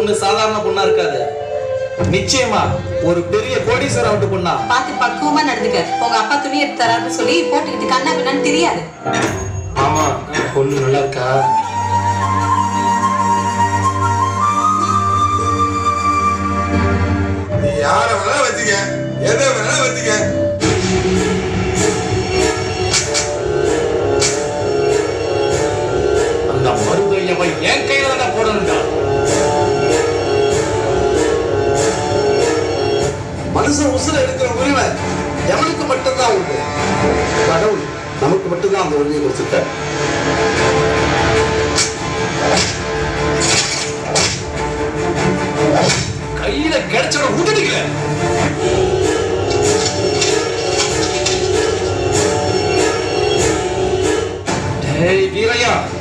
பொண்ணு சாதாரண பொண்ணா இருக்காது நிச்சயமா ஒரு பெரிய கோடீஸ்வரர் விட்டு பொண்ணா பார்த்து பக்குவமா நடந்துக்க உங்க அப்பா துணி எடுத்து தராருன்னு சொல்லி போட்டுக்கிட்டு கண்ணா பின்னான்னு தெரியாது ஆமா பொண்ணு நல்லா இருக்கா நீ யார வேணா வச்சுக்க எதை வேணா வச்சுக்க அந்த மருதையவை என் கையில தான் போடணும்டா மனுஷன் உசுர எடுக்கிற உரிமை எவனுக்கு மட்டும்தான் உண்டு கடவுள் நமக்கு மட்டும்தான் அந்த உரிமையை கொடுத்துருக்காரு கையில கிடைச்சவன விட்டுட்டீங்களே டேய் வீரையா